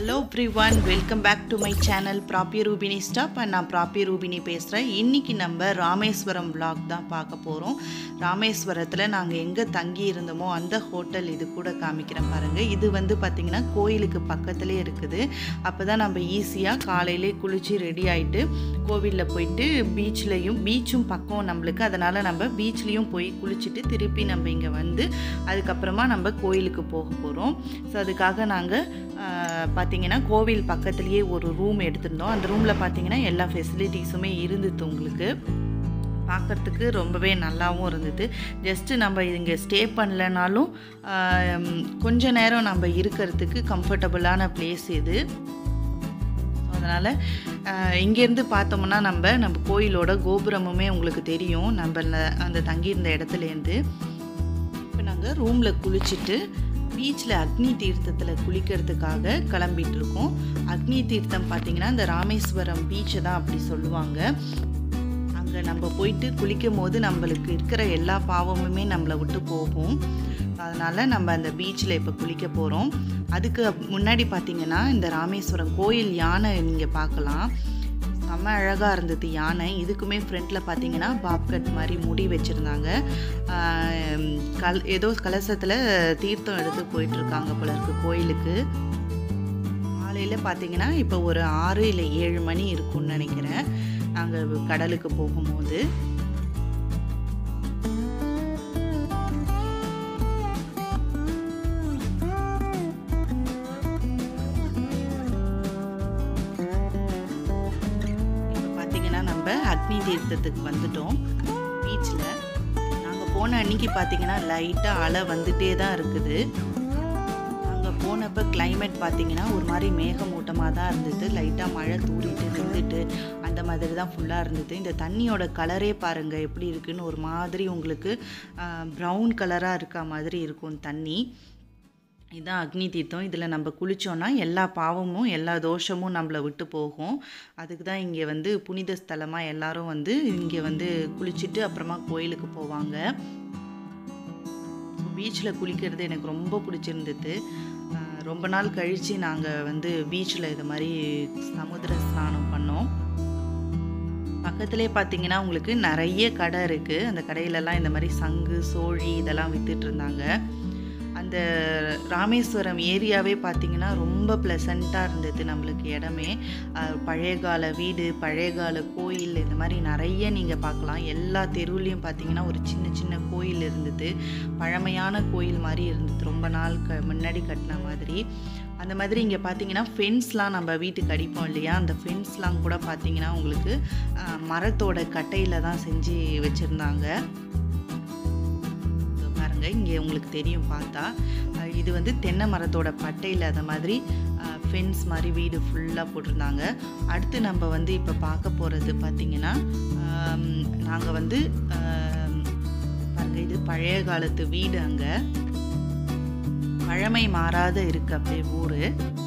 hello everyone welcome back to my channel Proppy Rubini stop and நான் Proppy Rubini பேசுகிறேன் இன்றைக்கி நம்ம ராமேஸ்வரம் vlog தான் பார்க்க போகிறோம் ராமேஸ்வரத்தில் நாங்கள் எங்கே தங்கி இருந்தோமோ அந்த ஹோட்டல் இது கூட காமிக்கிறேன் பாருங்கள் இது வந்து பார்த்திங்கன்னா கோயிலுக்கு பக்கத்துலேயே இருக்குது அப்போ தான் நம்ம ஈஸியாக காலையிலே குளித்து ரெடி ஆகிட்டு கோவிலில் போயிட்டு பீச்லேயும் பீச்சும் பக்கம் நம்மளுக்கு அதனால் நம்ம பீச்லேயும் போய் குளிச்சுட்டு திருப்பி நம்ம இங்கே வந்து அதுக்கப்புறமா நம்ம கோயிலுக்கு போக போகிறோம் ஸோ அதுக்காக நாங்கள் பார்த்தீங்கன்னா கோவில் பக்கத்துலேயே ஒரு ரூம் எடுத்திருந்தோம் அந்த ரூமில் பார்த்தீங்கன்னா எல்லா ஃபெசிலிட்டிஸுமே இருந்தது உங்களுக்கு பார்க்குறதுக்கு ரொம்பவே நல்லாவும் இருந்தது ஜஸ்ட்டு நம்ம இங்கே ஸ்டே பண்ணலனாலும் ஆம், கொஞ்ச நேரம் நம்ம இருக்கிறதுக்கு கம்ஃபர்டபுளான பிளேஸ் இது அதனால் இங்கேருந்து பார்த்தோம்னா நம்ம நம்ம கோயிலோட கோபுரமுமே உங்களுக்கு தெரியும் நம்ம ந- அந்த தங்கியிருந்த இடத்துலேருந்து இப்போ நாங்கள் ரூமில் குளிச்சுட்டு பீச்சில் அக்னி தீர்த்தத்தில் குளிக்கிறதுக்காக கிளம்பிட்டு இருக்கோம் அக்னி தீர்த்தம் பார்த்தீங்கன்னா இந்த ராமேஸ்வரம் பீச்சை தான் அப்படி சொல்லுவாங்க அங்கே நம்ம போயிட்டு குளிக்கும் போது நம்மளுக்கு இருக்கிற எல்லா பாவமுமே நம்மளை விட்டு போகும் அதனால் நம்ம அந்த பீச்சில் இப்போ குளிக்க போகிறோம் அதுக்கு முன்னாடி பார்த்தீங்கன்னா இந்த ராமேஸ்வரம் கோயில் யானை நீங்கள் பார்க்கலாம் செம்ம அழகாக இருந்தது யானை இதுக்குமே ஃப்ரண்ட்டில் பார்த்தீங்கன்னா பாப்கட் மாதிரி முடி வச்சுருந்தாங்க கல் ஏதோ கலசத்தில் தீர்த்தம் எடுத்து போயிட்டுருக்காங்க போல இருக்கு கோயிலுக்கு காலையில் பார்த்தீங்கன்னா இப்போ ஒரு ஆறு இல்லை ஏழு மணி இருக்கும்னு நினைக்கிறேன் நாங்கள் கடலுக்கு போகும்போது இப்போ பார்த்தீங்கன்னா நம்ம அக்னி தீர்த்தத்துக்கு வந்துட்டோம் பீச்சில் நாங்கள் போன அன்னைக்கு பார்த்தீங்கன்னா லைட்டாக அலை வந்துட்டே தான் இருக்குது நாங்கள் போனப்போ climate பார்த்தீங்கன்னா ஒரு மாதிரி மேகமூட்டமாக தான் இருந்தது லைட்டாக மழை தூரிட்டு நின்றுட்டு அந்த மாதிரி தான் ஃபுல்லாக இருந்தது இந்த தண்ணியோட கலரே பாருங்கள் எப்படி இருக்குன்னு ஒரு மாதிரி உங்களுக்கு ப்ரௌன் கலராக இருக்க மாதிரி இருக்கும் தண்ணி இதுதான் அக்னி தீர்த்தம் இதில் நம்ம குளித்தோன்னா எல்லா பாவமும் எல்லா தோஷமும் நம்மளை விட்டு போகும் அதுக்கு தான் இங்கே வந்து புனித ஸ்தலமாக எல்லாரும் வந்து இங்கே வந்து குளிச்சுட்டு அப்புறமா கோயிலுக்கு போவாங்க பீச்சில் குளிக்கிறது எனக்கு ரொம்ப பிடிச்சிருந்தது அஹ் ரொம்ப நாள் கழித்து நாங்கள் வந்து பீச்சில் இது மாதிரி சமுத்திர ஸ்நானம் பண்ணோம் பக்கத்துலேயே பார்த்தீங்கன்னா உங்களுக்கு நிறைய கடை இருக்குது அந்த கடையிலலாம் இந்த மாதிரி சங்கு சோழி இதெல்லாம் வித்துட்டு இருந்தாங்க அந்த ராமேஸ்வரம் ஏரியாவே பார்த்தீங்கன்னா ரொம்ப ப்ளசண்ட்டாக இருந்தது நம்மளுக்கு இடமே அஹ் பழைய கால வீடு பழைய கால கோயில் இந்த மாதிரி நிறைய நீங்கள் பார்க்கலாம் எல்லா தெருவுலேயும் பார்த்தீங்கன்னா ஒரு சின்ன சின்ன கோயில் இருந்தது பழமையான கோயில் மாதிரி இருந்தது ரொம்ப நாள் க முன்னாடி கட்டின மாதிரி அந்த மாதிரி இங்கே பார்த்தீங்கன்னா ஃபென்ஸ்லாம் நம்ம வீட்டுக்கு அடிப்போம் இல்லையா அந்த ஃபென்ஸ்லாம் கூட பார்த்தீங்கன்னா உங்களுக்கு அஹ், மரத்தோட கட்டையில் தான் செஞ்சு வச்சுருந்தாங்க இதோ பாருங்க இங்கே உங்களுக்கு தெரியும் பார்த்தா அஹ், இது வந்து தென்னை மரத்தோட பட்டையில் அந்த மாதிரி ஃபென்ஸ் மாதிரி வீடு ஃபுல்லாக போட்டிருந்தாங்க அடுத்து நம்ம வந்து இப்போ பார்க்க போகிறது பார்த்தீங்கன்னா நாங்கள் வந்து ஆம், பாருங்க இது பழைய காலத்து வீடு அங்கே பழமை மாறாத இருக்கு அப்படியே ஊர்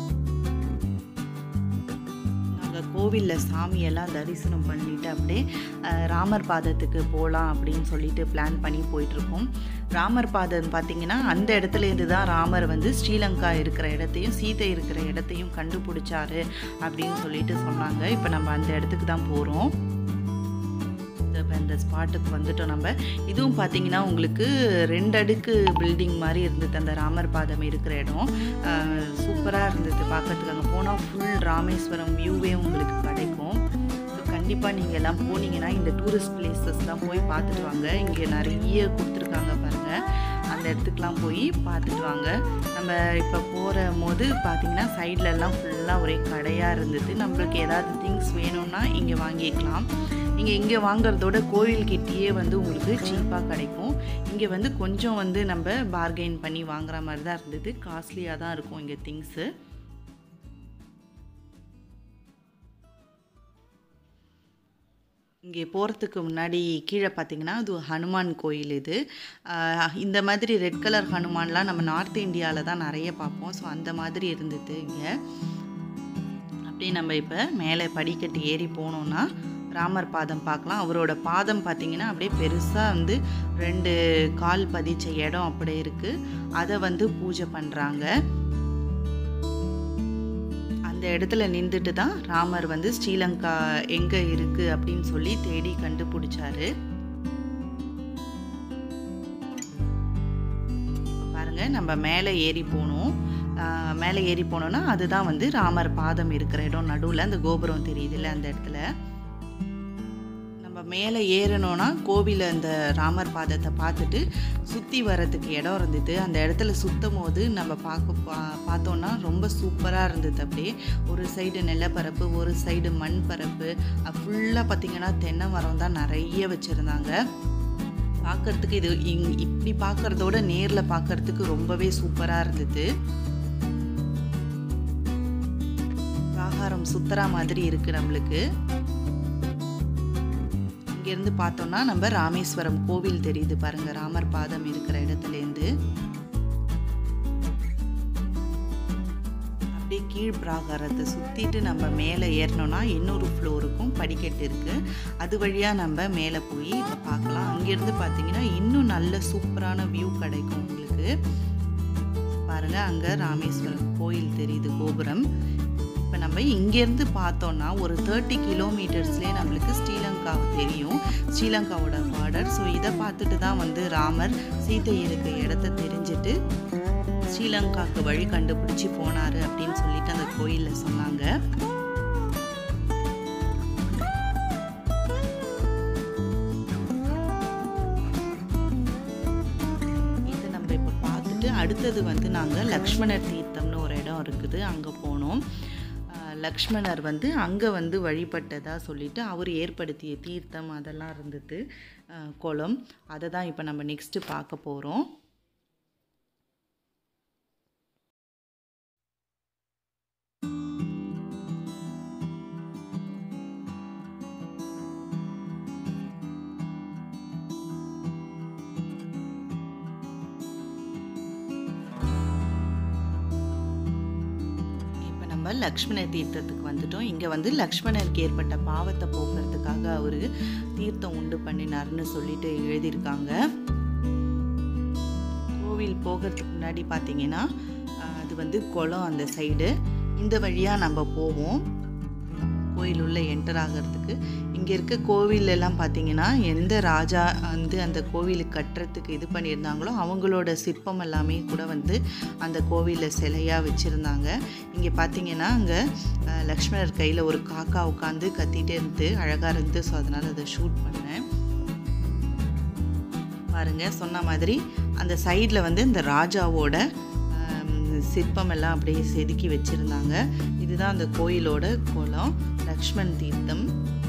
நாங்கள் கோவிலில் சாமியெல்லாம் தரிசனம் பண்ணிட்டு அப்படியே அஹ், ராமர் பாதத்துக்கு போகலாம் அப்படின்னு சொல்லிட்டு பிளான் பண்ணி போயிட்டுருக்கோம் ராமர் பாதம் பார்த்தீங்கன்னா அந்த இடத்துலேருந்து தான் ராமர் வந்து ஸ்ரீலங்கா இருக்கிற இடத்தையும் சீதை இருக்கிற இடத்தையும் கண்டுபிடிச்சாரு அப்படின்னு சொல்லிட்டு சொன்னாங்க இப்போ நம்ம அந்த இடத்துக்கு தான் போகிறோம் இப்போ இந்த ஸ்பாட்டுக்கு வந்துட்டோம் நம்ம இதுவும் பார்த்தீங்கன்னா உங்களுக்கு ரெண்டு அடுக்கு பில்டிங் மாதிரி இருந்தது அந்த ராமர் பாதம் இருக்கிற இடம் சூப்பராக இருந்தது பார்க்கறதுக்கு அங்கே போனால் ஃபுல் ராமேஸ்வரம் வியூவே உங்களுக்கு கிடைக்கும் ஸோ கண்டிப்பாக நீங்கள் எல்லாம் போனீங்கன்னா இந்த டூரிஸ்ட் பிளேசஸ்லாம் போய் பார்த்துட்டு வாங்க இங்கே நிறைய கொடுத்துருக்காங்க பாருங்கள் அந்த இடத்துக்குலாம் போய் பார்த்துட்டு வாங்க நம்ம இப்போ போகிற போது பார்த்தீங்கன்னா சைடுல எல்லாம் ஃபுல்லாக ஒரே கடையாக இருந்தது நம்மளுக்கு ஏதாவது திங்ஸ் வேணும்னா இங்கே வாங்கிக்கலாம் நீங்கள் இங்கே வாங்குறதோட கோயில்கிட்டயே வந்து உங்களுக்கு சீப்பாக கிடைக்கும் இங்கே வந்து கொஞ்சம் வந்து நம்ம பார்கெயின் பண்ணி வாங்குற மாதிரி தான் இருந்தது காஸ்ட்லியாக தான் இருக்கும் இங்கே திங்ஸு இங்கே போகிறதுக்கு முன்னாடி கீழே பார்த்தீங்கன்னா அது ஹனுமான் கோயில் இது ஆஹ் இந்த மாதிரி ரெட் கலர் ஹனுமான்லாம் நம்ம நார்த் இந்தியாவில் தான் நிறைய பார்ப்போம் ஸோ அந்த மாதிரி இருந்தது இங்கே அப்படியே நம்ம இப்போ மேலே படிக்கட்டு ஏறி போனோம்னா ராமர் பாதம் பார்க்கலாம் அவரோட பாதம் பார்த்தீங்கன்னா அப்படியே பெருசாக வந்து ரெண்டு கால் பதிச்ச இடம் அப்படியே இருக்குது அதை வந்து பூஜை பண்ணுறாங்க அந்த இடத்துல நின்றுட்டு தான் ராமர் வந்து ஸ்ரீலங்கா எங்கே இருக்குது அப்படின்னு சொல்லி தேடி கண்டுபிடிச்சாரு பாருங்க நம்ம மேலே ஏறி போனோம் ஆஹ் மேலே ஏறி போனோம்னா அதுதான் வந்து ராமர் பாதம் இருக்கிற இடம் நடுவில் அந்த கோபுரம் தெரியுதுல்ல அந்த இடத்துல நம்ம மேலே ஏறணும்னா கோவில அந்த ராமர் பாதத்தை பார்த்துட்டு சுற்றி வர்றதுக்கு இடம் இருந்தது அந்த இடத்துல சுத்தும் போது நம்ம பார்க்க பா பார்த்தோன்னா ரொம்ப சூப்பராக இருந்தது அப்படியே ஒரு சைடு நிலப்பரப்பு ஒரு சைடு மண் பரப்பு ஃபுல்லாக பார்த்திங்கன்னா தென்னை மரம் தான் நிறைய வச்சுருந்தாங்க பார்க்கறதுக்கு இது இங் இப்படி பார்க்கறதோட நேரில் பார்க்கறதுக்கு ரொம்பவே சூப்பராக இருந்தது ஆகாரம் சுத்தரா மாதிரி இருக்கு நம்மளுக்கு இங்கேருந்து பார்த்தோம்னா நம்ம ராமேஸ்வரம் கோவில் தெரியுது பாருங்க ராமர் பாதம் இருக்கிற இடத்துலேருந்து அப்படியே கீழ் பிராகாரத்தை சுற்றிட்டு நம்ம மேலே ஏறினோன்னா இன்னொரு ஃப்ளோருக்கும் படிக்கட்டு இருக்குது அது வழியாக நம்ம மேலே போய் இப்போ பார்க்கலாம் அங்கேருந்து பார்த்தீங்கன்னா இன்னும் நல்ல சூப்பரான வியூ கிடைக்கும் உங்களுக்கு பாருங்கள் அங்கே ராமேஸ்வரம் கோயில் தெரியுது கோபுரம் இப்போ நம்ம இங்கேருந்து பார்த்தோன்னா ஒரு தேர்ட்டி கிலோமீட்டர்ஸ்லேயே நம்மளுக்கு ஸ்ரீலங்கா தெரியும் ஸ்ரீலங்காவோட பார்டர் ஸோ இதை பார்த்துட்டு தான் வந்து ராமர் சீதை இருக்க இடத்த தெரிஞ்சுட்டு ஸ்ரீலங்காவுக்கு வழி கண்டுபிடிச்சி போனார் அப்படின்னு சொல்லிட்டு அந்த கோயிலில் சொன்னாங்க இதை நம்ம இப்போ பார்த்துட்டு அடுத்தது வந்து நாங்கள் லக்ஷ்மணர் தீர்த்தம்னு ஒரு இடம் இருக்குது அங்கே போனோம் ஆஹ் லக்ஷ்மணர் வந்து அங்கே வந்து வழிபட்டதாக சொல்லிட்டு அவர் ஏற்படுத்திய தீர்த்தம் அதெல்லாம் இருந்தது ஆஹ் குளம் அதை தான் இப்போ நம்ம நெக்ஸ்ட்டு பார்க்க போகிறோம் இப்போ நம்ம லக்ஷ்மண தீர்த்தத்துக்கு வந்துட்டோம் இங்கே வந்து லக்ஷ்மணருக்கு ஏற்பட்ட பாவத்தை போக்குறதுக்காக அவர் தீர்த்தம் உண்டு பண்ணினார்னு சொல்லிட்டு எழுதியிருக்காங்க கோவில் போகிறதுக்கு முன்னாடி பார்த்தீங்கன்னா ஆஹ், அது வந்து குளம் அந்த சைடு இந்த வழியாக நம்ம போவோம் கோயில் உள்ள என்டர் ஆகிறதுக்கு இங்கே இருக்க கோவில் எல்லாம் பார்த்தீங்கன்னா எந்த ராஜா வந்து அந்த கோவிலுக்கு கட்டுறதுக்கு இது பண்ணியிருந்தாங்களோ அவங்களோட சிற்பம் எல்லாமே கூட வந்து அந்த கோவிலில் சிலையாக வச்சுருந்தாங்க இங்கே பார்த்தீங்கன்னா அங்கே லக்ஷ்மணர் கையில் ஒரு காக்கா உட்காந்து கத்திட்டே இருந்து அழகாக இருந்து ஸோ அதனால் அதை ஷூட் பண்ணேன் பாருங்க சொன்ன மாதிரி அந்த சைடில் வந்து இந்த ராஜாவோட ஆம், சிற்பம் எல்லாம் அப்படியே செதுக்கி வச்சுருந்தாங்க இதுதான் அந்த கோயிலோட குளம் லக்ஷ்மண் தீர்த்தம்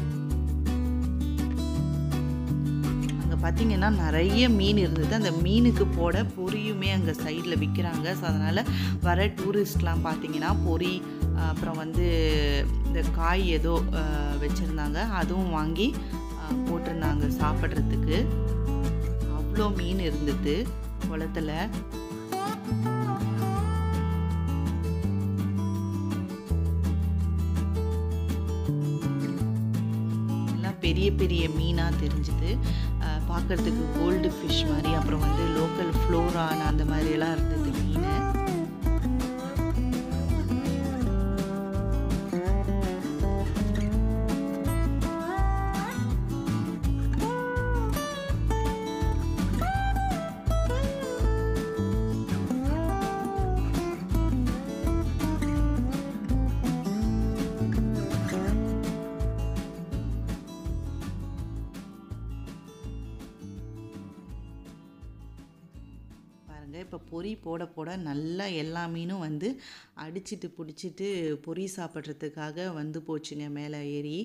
அங்கே பார்த்தீங்கன்னா நிறைய மீன் இருந்தது அந்த மீனுக்கு போட பொரியுமே அங்கே சைடில் விற்கிறாங்க ஸோ அதனால் வர டூரிஸ்ட்லாம் பார்த்தீங்கன்னா பொரி அஹ், அப்புறம் வந்து இந்த காய் ஏதோ வச்சுருந்தாங்க அதுவும் வாங்கி அஹ், போட்டிருந்தாங்க சாப்பிட்றதுக்கு அவ்வளோ மீன் இருந்தது குளத்துல எல்லாம் பெரிய பெரிய மீனாக தெரிஞ்சுது பார்க்கறதுக்கு கோல்டு ஃபிஷ் மாதிரி அப்புறம் வந்து லோக்கல் ஃப்ளோரான் அந்த மாதிரி எல்லாம் இருந்தது மீன் பாருங்க இப்போ பொரி போட போட நல்லா எல்லா மீனும் வந்து அடிச்சிட்டு பிடிச்சிட்டு பொரி சாப்பிட்றதுக்காக வந்து போச்சுங்க மேலே ஏறி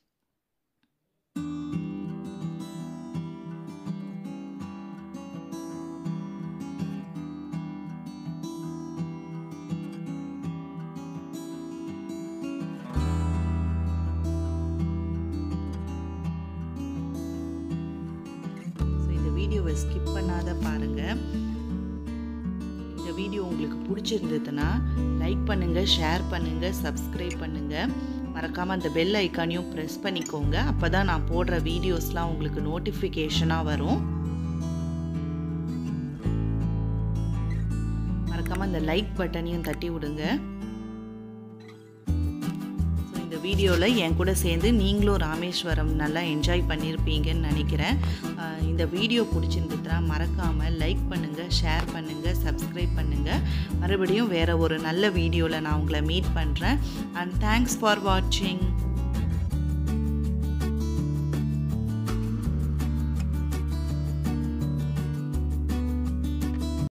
ஸோ இந்த வீடியோவை ஸ்கிப் பண்ணாத பாருங்கள் இந்த வீடியோ உங்களுக்கு பிடிச்சிருந்ததுன்னா லைக் பண்ணுங்கள் ஷேர் பண்ணுங்கள் சப்ஸ்கிரைப் பண்ணுங்கள் மறக்காமல் அந்த பெல் ஐக்கானையும் ப்ரெஸ் பண்ணிக்கோங்க அப்போ தான் நான் போடுற வீடியோஸ்லாம் உங்களுக்கு நோட்டிஃபிகேஷனாக வரும் மறக்காமல் அந்த லைக் பட்டனையும் தட்டி விடுங்க வீடியோவில் என் கூட சேர்ந்து நீங்களும் ராமேஸ்வரம் நல்லா என்ஜாய் பண்ணியிருப்பீங்கன்னு நினைக்கிறேன் அஹ் இந்த வீடியோ பிடிச்சிருந்துச்சுன்னா மறக்காமல் லைக் பண்ணுங்கள் ஷேர் பண்ணுங்கள் சப்ஸ்கிரைப் பண்ணுங்கள் மறுபடியும் வேறு ஒரு நல்ல வீடியோவில் நான் உங்களை மீட் பண்ணுறேன் அண்ட் தேங்க்ஸ் ஃபார் வாட்சிங்